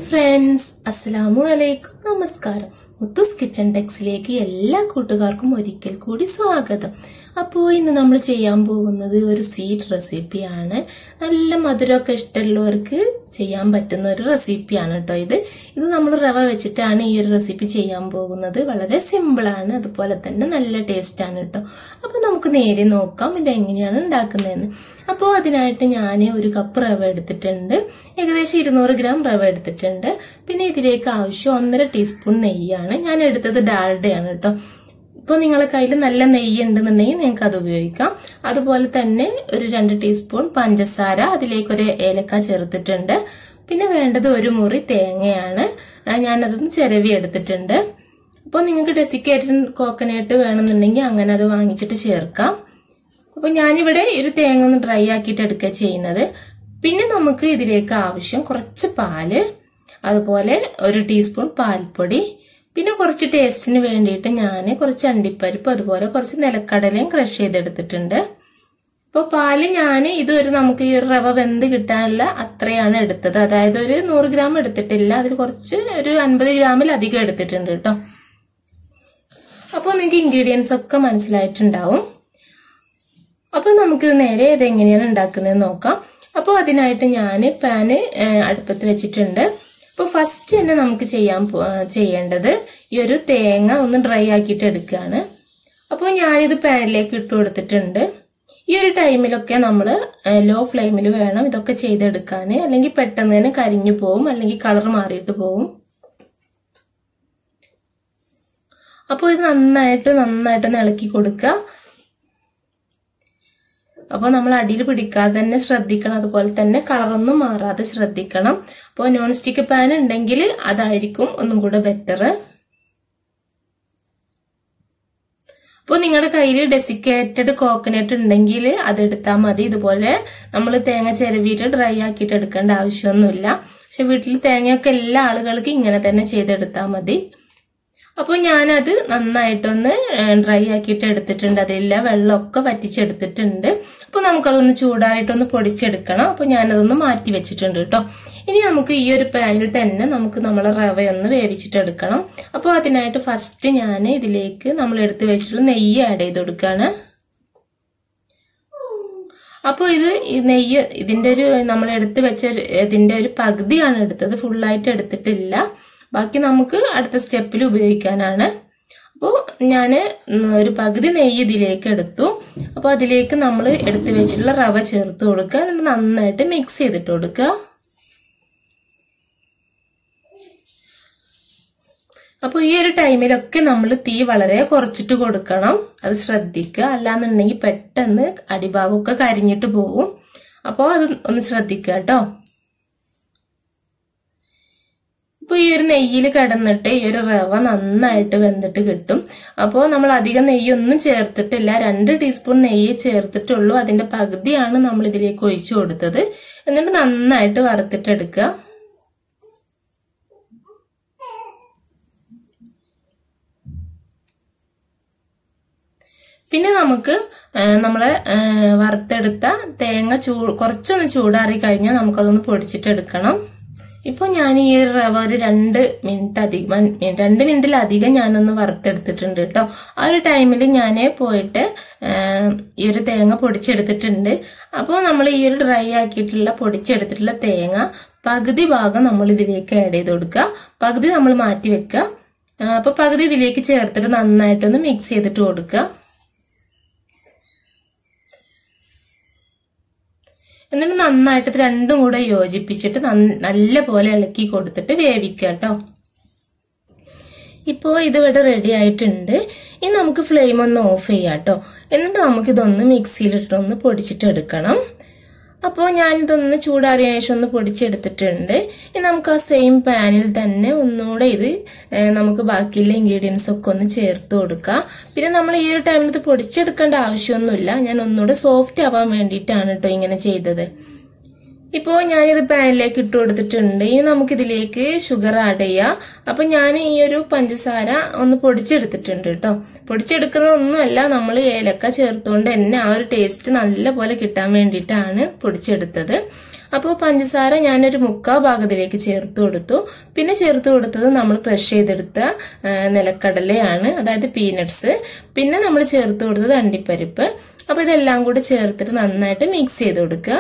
friends അസ്സലാമു അലൈക്കും നമസ്കാരം മുത്തൂസ് കിച്ചൺ ടെക്സിലേക്ക് എല്ലാ കൂട്ടുകാർക്കും ഒരിക്കൽ കൂടി സ്വാഗതം അപ്പോൾ ഇന്ന് നമ്മൾ ചെയ്യാൻ പോകുന്നത് ഒരു സ്വീറ്റ് റെസിപ്പിയാണ് നല്ല മധുരമൊക്കെ ഇഷ്ടമുള്ളവർക്ക് ചെയ്യാൻ പറ്റുന്ന ഒരു റെസിപ്പിയാണ് കേട്ടോ ഇത് ഇത് നമ്മൾ റവ വെച്ചിട്ടാണ് ഈ ഒരു റെസിപ്പി ചെയ്യാൻ പോകുന്നത് വളരെ സിമ്പിളാണ് അതുപോലെ തന്നെ നല്ല ടേസ്റ്റാണ് കേട്ടോ അപ്പോൾ നമുക്ക് നേരെ നോക്കാം ഇത് എങ്ങനെയാണ് ഉണ്ടാക്കുന്നതെന്ന് അപ്പോൾ അതിനായിട്ട് ഞാൻ ഒരു കപ്പ് റവ എടുത്തിട്ടുണ്ട് ഏകദേശം ഇരുന്നൂറ് ഗ്രാം റവ എടുത്തിട്ടുണ്ട് പിന്നെ ഇതിലേക്ക് ആവശ്യം ഒന്നര ടീസ്പൂൺ നെയ്യാണ് ഞാൻ എടുത്തത് ഡാൽഡയാണ് കേട്ടോ ഇപ്പോൾ നിങ്ങളുടെ കയ്യിൽ നല്ല നെയ്യ് ഉണ്ടെന്നുണ്ടെങ്കിൽ നിങ്ങൾക്ക് അത് ഉപയോഗിക്കാം അതുപോലെ തന്നെ ഒരു രണ്ട് ടീസ്പൂൺ പഞ്ചസാര അതിലേക്ക് ഒരു ഏലക്ക ചേർത്തിട്ടുണ്ട് പിന്നെ വേണ്ടത് ഒരു മുറി തേങ്ങയാണ് ഞാനതൊന്ന് ചിരവി എടുത്തിട്ടുണ്ട് അപ്പോൾ നിങ്ങൾക്ക് ഡെസിക്കേറ്റഡ് കോക്കനട്ട് വേണമെന്നുണ്ടെങ്കിൽ അങ്ങനെ അത് വാങ്ങിച്ചിട്ട് ചേർക്കാം അപ്പോൾ ഞാനിവിടെ ഒരു തേങ്ങ ഒന്ന് ഡ്രൈ ആക്കിയിട്ട് എടുക്കുക ചെയ്യുന്നത് പിന്നെ നമുക്ക് ഇതിലേക്ക് ആവശ്യം കുറച്ച് പാല് അതുപോലെ ഒരു ടീസ്പൂൺ പാൽപ്പൊടി പിന്നെ കുറച്ച് ടേസ്റ്റിന് വേണ്ടിയിട്ട് ഞാൻ കുറച്ച് അണ്ടിപ്പരിപ്പ് അതുപോലെ കുറച്ച് നിലക്കടലയും ക്രഷ് ചെയ്തെടുത്തിട്ടുണ്ട് അപ്പോൾ പാല് ഞാൻ ഇതൊരു നമുക്ക് ഈ റവ വെന്ത് കിട്ടാനുള്ള അത്രയാണ് എടുത്തത് അതായത് ഒരു നൂറ് ഗ്രാം എടുത്തിട്ടില്ല അതിൽ കുറച്ച് ഒരു അൻപത് ഗ്രാമിലധികം എടുത്തിട്ടുണ്ട് കേട്ടോ അപ്പോൾ നിങ്ങൾക്ക് ഇൻഗ്രീഡിയൻസ് ഒക്കെ മനസ്സിലായിട്ടുണ്ടാവും അപ്പോൾ നമുക്ക് നേരെ ഇതെങ്ങനെയാണ് ഉണ്ടാക്കുന്നത് നോക്കാം അപ്പോൾ അതിനായിട്ട് ഞാൻ പാന് അടുപ്പത്ത് വെച്ചിട്ടുണ്ട് അപ്പോൾ ഫസ്റ്റ് തന്നെ നമുക്ക് ചെയ്യാൻ ചെയ്യേണ്ടത് ഈ ഒരു തേങ്ങ ഒന്ന് ഡ്രൈ ആക്കിയിട്ട് എടുക്കുകയാണ് അപ്പോൾ ഞാനിത് പാനിലേക്ക് ഇട്ട് കൊടുത്തിട്ടുണ്ട് ഈ ഒരു ടൈമിലൊക്കെ നമ്മൾ ലോ ഫ്ലെയിമിൽ വേണം ഇതൊക്കെ ചെയ്തെടുക്കാൻ അല്ലെങ്കിൽ പെട്ടെന്ന് തന്നെ കരിഞ്ഞു പോവും അല്ലെങ്കിൽ കളർ മാറിയിട്ട് പോവും അപ്പോൾ ഇത് നന്നായിട്ട് നന്നായിട്ട് ഇളക്കി കൊടുക്കുക അപ്പോൾ നമ്മൾ അടിയിൽ പിടിക്കാതെ തന്നെ ശ്രദ്ധിക്കണം അതുപോലെ തന്നെ കളറൊന്നും മാറാതെ ശ്രദ്ധിക്കണം അപ്പോൾ നോൺ സ്റ്റിക്ക് പാൻ ഉണ്ടെങ്കിൽ അതായിരിക്കും ഒന്നും കൂടെ ബെറ്റർ അപ്പോൾ നിങ്ങളുടെ കയ്യിൽ ഡെസിക്കേറ്റഡ് കോക്കനട്ട് ഉണ്ടെങ്കിൽ അതെടുത്താൽ മതി ഇതുപോലെ നമ്മൾ തേങ്ങ ചിരവിയിട്ട് ഡ്രൈ ആക്കിയിട്ട് എടുക്കേണ്ട ആവശ്യമൊന്നുമില്ല പക്ഷെ വീട്ടിൽ തേങ്ങയൊക്കെ എല്ലാ ആളുകൾക്കും ഇങ്ങനെ തന്നെ ചെയ്തെടുത്താൽ മതി അപ്പോൾ ഞാനത് നന്നായിട്ടൊന്ന് ഡ്രൈ ആക്കിയിട്ട് എടുത്തിട്ടുണ്ട് അതില്ല വെള്ളമൊക്കെ വറ്റിച്ചെടുത്തിട്ടുണ്ട് അപ്പോൾ നമുക്കതൊന്ന് ചൂടാറിയിട്ടൊന്ന് പൊടിച്ചെടുക്കണം അപ്പോൾ ഞാനതൊന്ന് മാറ്റി വെച്ചിട്ടുണ്ട് കേട്ടോ ഇനി നമുക്ക് ഈ ഒരു പാനിൽ തന്നെ നമുക്ക് നമ്മളെ റവയൊന്ന് വേവിച്ചിട്ടെടുക്കണം അപ്പോൾ അതിനായിട്ട് ഫസ്റ്റ് ഞാൻ ഇതിലേക്ക് നമ്മൾ എടുത്ത് വെച്ചിട്ടുള്ള നെയ്യ് ആഡ് ചെയ്ത് കൊടുക്കുകയാണ് അപ്പോൾ ഇത് ഈ നെയ്യ് ഇതിൻ്റെ ഒരു നമ്മൾ എടുത്ത് വെച്ച ഇതിൻ്റെ ഒരു പകുതിയാണ് എടുത്തത് ഫുള്ളായിട്ട് എടുത്തിട്ടില്ല ബാക്കി നമുക്ക് അടുത്ത സ്റ്റെപ്പിൽ ഉപയോഗിക്കാനാണ് അപ്പോൾ ഞാൻ ഒരു പകുതി നെയ്യ് ഇതിലേക്ക് എടുത്തു അപ്പോൾ അതിലേക്ക് നമ്മൾ എടുത്തു വെച്ചിട്ടുള്ള റവ ചേർത്ത് കൊടുക്കുക എന്നിട്ട് നന്നായിട്ട് മിക്സ് ചെയ്തിട്ട് കൊടുക്കുക അപ്പോൾ ഈ ഒരു ടൈമിലൊക്കെ നമ്മൾ തീ വളരെ കുറച്ചിട്ട് കൊടുക്കണം അത് ശ്രദ്ധിക്കുക അല്ലാന്നുണ്ടെങ്കിൽ പെട്ടെന്ന് അടിഭാഗമൊക്കെ കരിഞ്ഞിട്ട് പോവും അപ്പോൾ അത് ഒന്ന് ശ്രദ്ധിക്കുക കേട്ടോ ഇപ്പോൾ ഈ ഒരു നെയ്യിൽ കിടന്നിട്ട് ഈ ഒരു റവ നന്നായിട്ട് വെന്തിട്ട് കിട്ടും അപ്പോൾ നമ്മൾ അധികം നെയ്യൊന്നും ചേർത്തിട്ടില്ല രണ്ട് ടീസ്പൂൺ നെയ്യ് ചേർത്തിട്ടുള്ളൂ അതിന്റെ പകുതിയാണ് നമ്മൾ ഇതിലേക്ക് ഒഴിച്ചു കൊടുത്തത് എന്നിട്ട് നന്നായിട്ട് വറുത്തിട്ടെടുക്കുക പിന്നെ നമുക്ക് നമ്മൾ വറുത്തെടുത്ത തേങ്ങ ചൂ കുറച്ചൊന്ന് ചൂടാറി കഴിഞ്ഞാൽ നമുക്കതൊന്ന് പൊടിച്ചിട്ടെടുക്കണം ഇപ്പോൾ ഞാൻ ഈ ഒരു റവ ഒരു രണ്ട് മിനിറ്റ് അധികം രണ്ട് മിനിറ്റിലധികം ഞാനൊന്ന് വറുത്തെടുത്തിട്ടുണ്ട് കേട്ടോ ആ ഒരു ടൈമിൽ ഞാൻ പോയിട്ട് ഈ ഒരു തേങ്ങ പൊടിച്ചെടുത്തിട്ടുണ്ട് അപ്പോൾ നമ്മൾ ഈ ഒരു ഡ്രൈ ആക്കിയിട്ടുള്ള പൊടിച്ചെടുത്തിട്ടുള്ള തേങ്ങ പകുതി ഭാഗം നമ്മൾ ഇതിലേക്ക് ആഡ് ചെയ്ത് കൊടുക്കുക പകുതി നമ്മൾ മാറ്റി വെക്കുക അപ്പോൾ പകുതി ഇതിലേക്ക് ചേർത്തിട്ട് നന്നായിട്ടൊന്ന് മിക്സ് ചെയ്തിട്ട് കൊടുക്കുക എന്നിട്ട് നന്നായിട്ട് ഇത് രണ്ടും കൂടെ യോജിപ്പിച്ചിട്ട് നല്ല പോലെ ഇളക്കി കൊടുത്തിട്ട് വേവിക്കുക കേട്ടോ ഇപ്പോൾ ഇതിവിടെ റെഡി ആയിട്ടുണ്ട് ഇനി നമുക്ക് ഫ്ലെയിം ഒന്ന് ഓഫ് ചെയ്യാം കേട്ടോ എന്നിട്ട് നമുക്കിതൊന്ന് മിക്സിയിലിട്ടൊന്ന് പൊടിച്ചിട്ട് എടുക്കണം അപ്പോൾ ഞാനിതൊന്ന് ചൂടാറിയ ശേഷം ഒന്ന് പൊടിച്ചെടുത്തിട്ടുണ്ട് ഇനി നമുക്ക് ആ സെയിം പാനിൽ തന്നെ ഒന്നുകൂടെ ഇത് നമുക്ക് ബാക്കിയുള്ള ഇൻഗ്രീഡിയൻസ് ഒക്കെ ഒന്ന് ചേർത്ത് കൊടുക്കാം പിന്നെ നമ്മൾ ഈ ഒരു ടൈമിൽ ഇത് പൊടിച്ചെടുക്കേണ്ട ആവശ്യമൊന്നുമില്ല ഞാൻ ഒന്നുകൂടെ സോഫ്റ്റ് ആവാൻ വേണ്ടിയിട്ടാണ് കേട്ടോ ഇങ്ങനെ ചെയ്തത് ഇപ്പോൾ ഞാനിത് പാനിലേക്ക് ഇട്ട് കൊടുത്തിട്ടുണ്ട് ഇനി നമുക്കിതിലേക്ക് ഷുഗർ ആഡ് ചെയ്യാം അപ്പം ഞാൻ ഈ ഒരു പഞ്ചസാര ഒന്ന് പൊടിച്ചെടുത്തിട്ടുണ്ട് കേട്ടോ പൊടിച്ചെടുക്കുന്നതൊന്നുമല്ല നമ്മൾ ഏലക്ക ചേർത്തുകൊണ്ട് തന്നെ ആ ഒരു ടേസ്റ്റ് നല്ല പോലെ കിട്ടാൻ വേണ്ടിയിട്ടാണ് പൊടിച്ചെടുത്തത് അപ്പോൾ പഞ്ചസാര ഞാനൊരു മുക്കാ ഭാഗത്തിലേക്ക് ചേർത്ത് കൊടുത്തു പിന്നെ ചേർത്ത് കൊടുത്തത് നമ്മൾ ക്രഷ് ചെയ്തെടുത്ത ആ, നിലക്കടലയാണ് അതായത് പീനട്സ് പിന്നെ നമ്മൾ ചേർത്ത് കൊടുത്തത് അണ്ടിപ്പരിപ്പ് അപ്പോൾ ഇതെല്ലാം കൂടി ചേർത്തിട്ട് നന്നായിട്ട് മിക്സ് ചെയ്ത് കൊടുക്കുക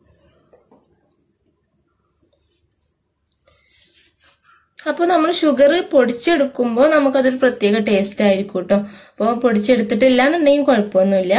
അപ്പോൾ നമ്മൾ ഷുഗർ പൊടിച്ചെടുക്കുമ്പോൾ നമുക്കതൊരു പ്രത്യേക ടേസ്റ്റ് ആയിരിക്കും കേട്ടോ അപ്പോൾ പൊടിച്ചെടുത്തിട്ടില്ല എന്നുണ്ടെങ്കിൽ കുഴപ്പമൊന്നുമില്ല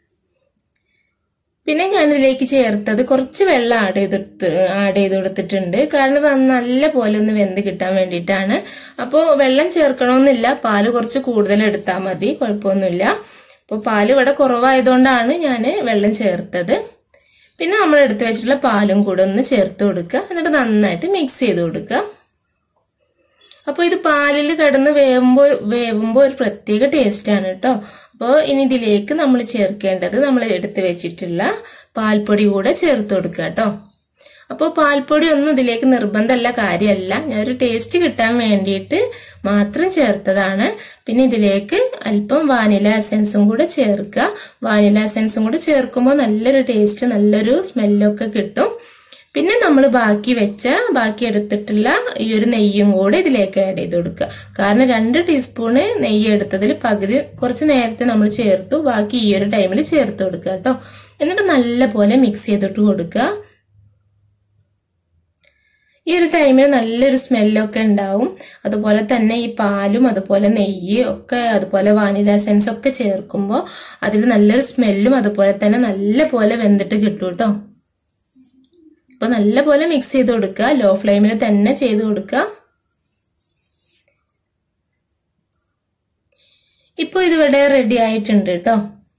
പിന്നെ ഞാനിതിലേക്ക് ചേർത്തത് കുറച്ച് വെള്ളം ആഡ് ചെയ്തിട്ട് ആഡ് ചെയ്ത് കൊടുത്തിട്ടുണ്ട് കാരണം ഇത് നല്ല പോലെ ഒന്ന് വെന്ത് കിട്ടാൻ വേണ്ടിയിട്ടാണ് അപ്പോൾ വെള്ളം ചേർക്കണമെന്നില്ല പാല് കുറച്ച് കൂടുതൽ എടുത്താൽ മതി കുഴപ്പമൊന്നുമില്ല അപ്പോൾ പാല് ഇവിടെ കുറവായതുകൊണ്ടാണ് ഞാൻ വെള്ളം ചേർത്തത് പിന്നെ നമ്മൾ എടുത്തു വെച്ചിട്ടുള്ള പാലും കൂടെ ഒന്ന് ചേർത്ത് കൊടുക്കുക എന്നിട്ട് നന്നായിട്ട് മിക്സ് ചെയ്ത് കൊടുക്കുക അപ്പോൾ ഇത് പാലിൽ കിടന്ന് വേവുമ്പോൾ വേവുമ്പോൾ ഒരു പ്രത്യേക ടേസ്റ്റാണ് കേട്ടോ അപ്പോൾ ഇനി ഇതിലേക്ക് നമ്മൾ ചേർക്കേണ്ടത് നമ്മൾ എടുത്തു വെച്ചിട്ടുള്ള പാൽപ്പൊടി കൂടെ ചേർത്ത് കൊടുക്കുക കേട്ടോ അപ്പോൾ പാൽപ്പൊടി ഒന്നും ഇതിലേക്ക് നിർബന്ധമല്ല കാര്യമല്ല ഞാൻ ഒരു ടേസ്റ്റ് കിട്ടാൻ വേണ്ടിയിട്ട് മാത്രം ചേർത്തതാണ് പിന്നെ ഇതിലേക്ക് അല്പം വാനില എസൻസും കൂടെ ചേർക്കുക വാനില എസൻസും കൂടെ ചേർക്കുമ്പോൾ നല്ലൊരു ടേസ്റ്റ് നല്ലൊരു സ്മെല്ലൊക്കെ കിട്ടും പിന്നെ നമ്മൾ ബാക്കി വെച്ച ബാക്കി എടുത്തിട്ടുള്ള ഈ ഒരു നെയ്യും കൂടെ ഇതിലേക്ക് ആഡ് ചെയ്ത് കൊടുക്കുക കാരണം രണ്ട് ടീസ്പൂണ് നെയ്യ് എടുത്തതിൽ പകുതി കുറച്ച് നേരത്തെ നമ്മൾ ചേർത്തു ബാക്കി ഈ ഒരു ടൈമിൽ ചേർത്ത് കൊടുക്കുക കേട്ടോ എന്നിട്ട് നല്ല പോലെ മിക്സ് ചെയ്തിട്ട് കൊടുക്കുക ഈ ഒരു ടൈമിൽ നല്ലൊരു സ്മെല്ലൊക്കെ ഉണ്ടാവും അതുപോലെ തന്നെ ഈ പാലും അതുപോലെ നെയ്യ് ഒക്കെ അതുപോലെ വാനില എസൻസ് ഒക്കെ ചേർക്കുമ്പോൾ അതിൽ നല്ലൊരു സ്മെല്ലും അതുപോലെ തന്നെ നല്ല പോലെ വെന്തിട്ട് കിട്ടും കേട്ടോ അപ്പൊ നല്ല പോലെ മിക്സ് ചെയ്ത് കൊടുക്കുക ലോ ഫ്ലെയിമിൽ തന്നെ ചെയ്ത് കൊടുക്കുക ഇപ്പൊ ഇതിവിടെ റെഡി ആയിട്ടുണ്ട് കേട്ടോ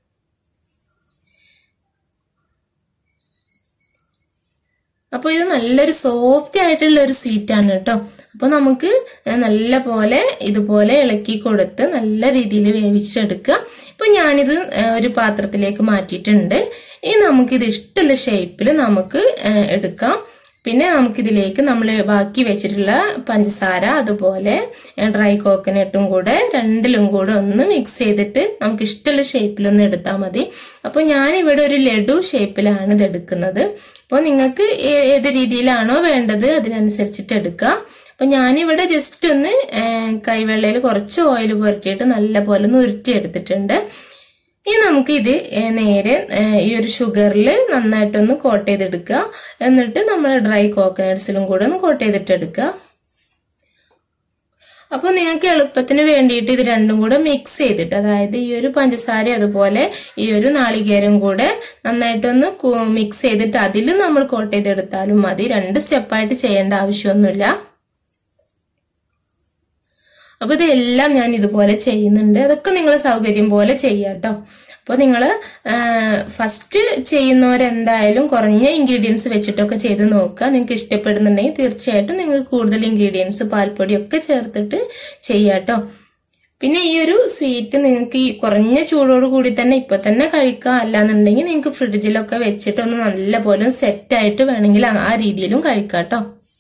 അപ്പോൾ ഇത് നല്ലൊരു സോഫ്റ്റ് ആയിട്ടുള്ള ഒരു സ്വീറ്റ് ആണ് കേട്ടോ അപ്പോൾ നമുക്ക് നല്ല പോലെ ഇതുപോലെ ഇളക്കി കൊടുത്ത് നല്ല രീതിയിൽ വേവിച്ചെടുക്കുക ഇപ്പൊ ഞാനിത് ഒരു പാത്രത്തിലേക്ക് മാറ്റിയിട്ടുണ്ട് ഇനി നമുക്കിത് ഇഷ്ടമുള്ള ഷേപ്പിൽ നമുക്ക് എടുക്കാം പിന്നെ നമുക്കിതിലേക്ക് നമ്മൾ ബാക്കി വെച്ചിട്ടുള്ള പഞ്ചസാര അതുപോലെ ഡ്രൈ കോക്കനട്ടും കൂടെ രണ്ടിലും കൂടെ ഒന്ന് മിക്സ് ചെയ്തിട്ട് നമുക്ക് ഇഷ്ടമുള്ള ഷേപ്പിലൊന്ന് എടുത്താൽ മതി അപ്പോൾ ഞാനിവിടെ ഒരു ലഡു ഷേപ്പിലാണ് ഇത് എടുക്കുന്നത് അപ്പോൾ നിങ്ങൾക്ക് ഏത് രീതിയിലാണോ വേണ്ടത് അതിനനുസരിച്ചിട്ട് എടുക്കാം അപ്പൊ ഞാനിവിടെ ജസ്റ്റ് ഒന്ന് കൈവെള്ളയിൽ കുറച്ച് ഓയിൽ പുരട്ടിയിട്ട് നല്ല പോലെ ഒന്ന് ഉരുട്ടി എടുത്തിട്ടുണ്ട് ഇനി നമുക്ക് ഇത് നേരെ ഈ ഒരു ഷുഗറിൽ നന്നായിട്ടൊന്ന് കോട്ട് ചെയ്തെടുക്കുക എന്നിട്ട് നമ്മൾ ഡ്രൈ കോക്കനട്ട്സിലും കൂടെ ഒന്ന് കോട്ട് ചെയ്തിട്ട് എടുക്കുക അപ്പോൾ നിങ്ങൾക്ക് എളുപ്പത്തിന് വേണ്ടിയിട്ട് ഇത് രണ്ടും കൂടെ മിക്സ് ചെയ്തിട്ട് അതായത് ഈ ഒരു പഞ്ചസാര അതുപോലെ ഈ ഒരു നാളികേരം കൂടെ നന്നായിട്ടൊന്ന് മിക്സ് ചെയ്തിട്ട് അതിൽ നമ്മൾ കോട്ട് ചെയ്തെടുത്താലും മതി രണ്ട് സ്റ്റെപ്പായിട്ട് ചെയ്യേണ്ട ആവശ്യമൊന്നുമില്ല അപ്പൊ ഇതെല്ലാം ഞാൻ ഇതുപോലെ ചെയ്യുന്നുണ്ട് അതൊക്കെ നിങ്ങൾ സൗകര്യം പോലെ ചെയ്യാട്ടോ അപ്പോൾ നിങ്ങൾ ഫസ്റ്റ് ചെയ്യുന്നവരെന്തായാലും കുറഞ്ഞ ഇൻഗ്രീഡിയൻസ് വെച്ചിട്ടൊക്കെ ചെയ്ത് നോക്കുക നിങ്ങൾക്ക് ഇഷ്ടപ്പെടുന്നുണ്ടെങ്കിൽ തീർച്ചയായിട്ടും നിങ്ങൾക്ക് കൂടുതൽ ഇൻഗ്രീഡിയൻസ് പാൽപ്പൊടി ഒക്കെ ചേർത്തിട്ട് ചെയ്യാട്ടോ പിന്നെ ഈ ഒരു സ്വീറ്റ് നിങ്ങൾക്ക് ഈ കുറഞ്ഞ ചൂടോട് കൂടി തന്നെ ഇപ്പൊ തന്നെ കഴിക്കാം അല്ലാന്നുണ്ടെങ്കിൽ നിങ്ങൾക്ക് ഫ്രിഡ്ജിലൊക്കെ വെച്ചിട്ട് ഒന്ന് നല്ല പോലെ സെറ്റ് ആയിട്ട് വേണമെങ്കിൽ ആ രീതിയിലും കഴിക്കാം കേട്ടോ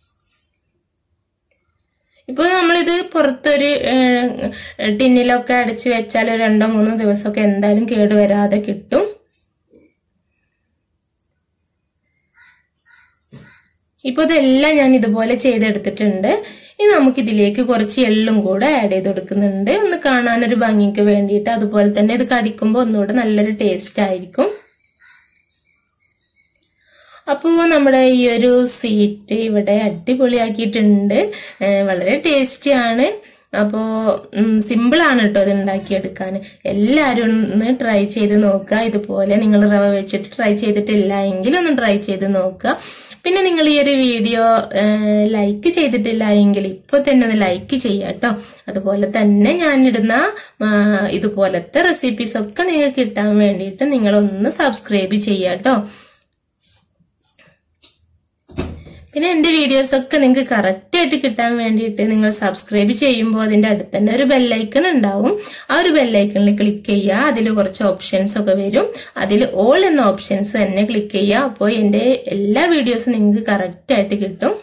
ഇപ്പോൾ നമ്മളിത് പുറത്തൊരു ടിന്നിലൊക്കെ അടച്ചു വെച്ചാൽ ഒരു രണ്ടോ മൂന്നോ ദിവസമൊക്കെ എന്തായാലും കേടുവരാതെ കിട്ടും ഇപ്പോൾ ഇതെല്ലാം ഞാൻ ഇതുപോലെ ചെയ്തെടുത്തിട്ടുണ്ട് ഇനി നമുക്ക് ഇതിലേക്ക് കുറച്ച് എള്ളും കൂടെ ആഡ് ചെയ്ത് കൊടുക്കുന്നുണ്ട് ഒന്ന് കാണാനൊരു ഭംഗിക്ക് വേണ്ടിയിട്ട് അതുപോലെ തന്നെ ഇത് കടിക്കുമ്പോൾ ഒന്നുകൂടെ നല്ലൊരു ടേസ്റ്റ് ആയിരിക്കും അപ്പോൾ നമ്മുടെ ഈ ഒരു സ്വീറ്റ് ഇവിടെ അടിപൊളിയാക്കിയിട്ടുണ്ട് വളരെ ടേസ്റ്റിയാണ് അപ്പോൾ സിമ്പിളാണ് കേട്ടോ അത് ഉണ്ടാക്കിയെടുക്കാൻ എല്ലാവരും ഒന്ന് ട്രൈ ചെയ്ത് നോക്കുക ഇതുപോലെ നിങ്ങൾ റവ വെച്ചിട്ട് ട്രൈ ചെയ്തിട്ടില്ല എങ്കിൽ ഒന്ന് ട്രൈ ചെയ്ത് നോക്കുക പിന്നെ നിങ്ങൾ ഈ ഒരു വീഡിയോ ലൈക്ക് ചെയ്തിട്ടില്ല എങ്കിൽ ഇപ്പോൾ തന്നെ ഒന്ന് ലൈക്ക് ചെയ്യുക കേട്ടോ അതുപോലെ തന്നെ ഞാനിടുന്ന ഇതുപോലത്തെ റെസിപ്പീസ് ഒക്കെ നിങ്ങൾക്ക് കിട്ടാൻ വേണ്ടിയിട്ട് നിങ്ങളൊന്ന് സബ്സ്ക്രൈബ് ചെയ്യുക കേട്ടോ പിന്നെ എൻ്റെ വീഡിയോസ് ഒക്കെ നിങ്ങൾക്ക് കറക്റ്റ് ആയിട്ട് കിട്ടാൻ വേണ്ടിയിട്ട് നിങ്ങൾ സബ്സ്ക്രൈബ് ചെയ്യുമ്പോൾ അതിൻ്റെ അടുത്ത് തന്നെ ഒരു ബെല്ലൈക്കൺ ഉണ്ടാവും ആ ഒരു ബെല്ലൈക്കണിൽ ക്ലിക്ക് ചെയ്യുക അതിൽ കുറച്ച് ഓപ്ഷൻസ് ഒക്കെ വരും അതിൽ ഓൾ എന്ന ഓപ്ഷൻസ് തന്നെ ക്ലിക്ക് ചെയ്യുക അപ്പോൾ എൻ്റെ എല്ലാ വീഡിയോസും നിങ്ങൾക്ക് കറക്റ്റ് ആയിട്ട് കിട്ടും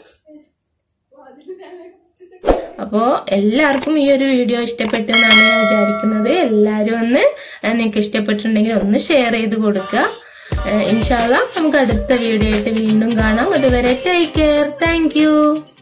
അപ്പോൾ എല്ലാവർക്കും ഈ ഒരു വീഡിയോ ഇഷ്ടപ്പെട്ടു എന്നാണ് ഞാൻ വിചാരിക്കുന്നത് എല്ലാവരും ഒന്ന് നിങ്ങൾക്ക് ഇഷ്ടപ്പെട്ടിട്ടുണ്ടെങ്കിൽ ഒന്ന് ഷെയർ ചെയ്ത് കൊടുക്കുക ഇൻഷാല്ല നമുക്ക് അടുത്ത വീഡിയോ ആയിട്ട് വീണ്ടും കാണാം അതുവരെ ടേക്ക് കെയർ താങ്ക് യു